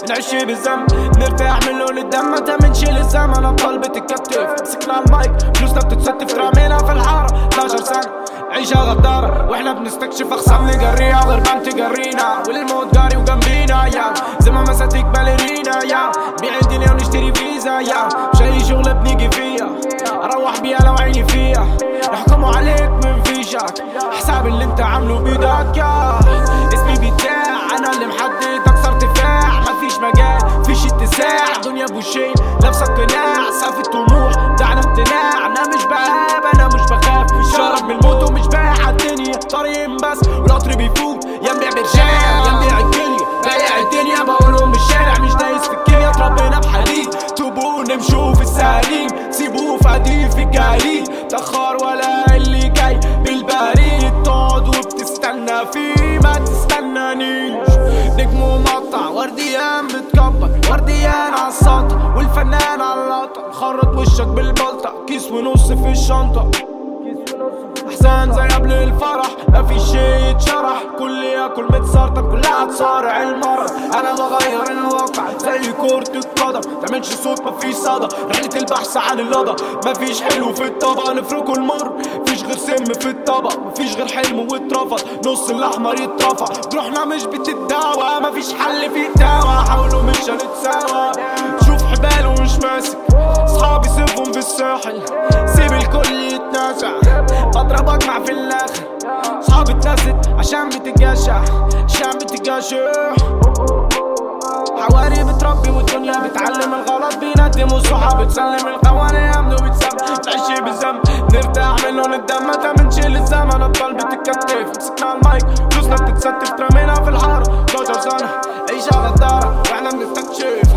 نعيش بالذنب نرتاح من لون الدم ما منشيل الزمن ابطال بتتكتف مسكنا المايك فلوسنا بتتستف رامينا في الحارة 12 سنة عيشة غدارة واحنا بنستكشف اخصام نجريها غير ما تجرينا والموت جاري وجنبينا يا زي ما مساتيك باليرينا يا بيع الدنيا ونشتري فيزا يا مش اي شغلة بنيجي فيها اروح بيها لو عيني فيها يحكموا عليك من فيشك حساب اللي انت عامله بايدك يا اسمي بيتاع انا اللي محدد اكثر ارتفاع مفيش مجال فيش اتساع دنيا بوشين لابسه قناع سقف الطموح دعنا امتناع انا مش بهاب انا مش بخاف شرب من الموت ومش بايع الدنيا طريق بس والقطر بيفوت يا مبيع برشام يا مبيع الكلية بايع الدنيا بقولهم من الشارع مش دايس في الكيميا اتربينا بحديد توبوا نمشوا في السليم سيبوه في قديم في الجليد تأخر ولا اللي جاي بالبريد تقعد وبتستنى فيه ما تستنانيش نجم ومقطع ورديان بتكبر ورديان على السلطة والفنان على اللقطة خرط وشك بالبلطة كيس ونص في الشنطة احسن زي قبل الفرح ما في شي يتشرح كل ياكل متسرطن كلها تصارع المرض انا بغير الواقع زي كرة القدم تعملش صوت ما فيش صدى رحلة البحث عن اللضى ما فيش حلو في الطبق نفركوا المر مفيش غير سم في الطبق مفيش غير حلم واترفض نص الاحمر يترفع روحنا مش بتتداوى ما فيش حل في الدواء حاولوا مش هنتساوى شوف حبال ومش ماسك صحابي سيبهم في الساحل سيب الكل يتنازع بضربك مع في الاخر صحابي اتنست عشان بتجاشع عشان بتجاشع حواري بتربي والدنيا بتعلم الغلط بيندم وصحاب بتسلم القوانين يمنوا بتسم تعيشي بالذنب نرتاح من لون الدم متى بنشيل الزمن ابطال بتتكتف مسكنا المايك فلوسنا بتتستف ترمينا في الحارة 12 سنة عيشة غدارة واحنا بنستكشف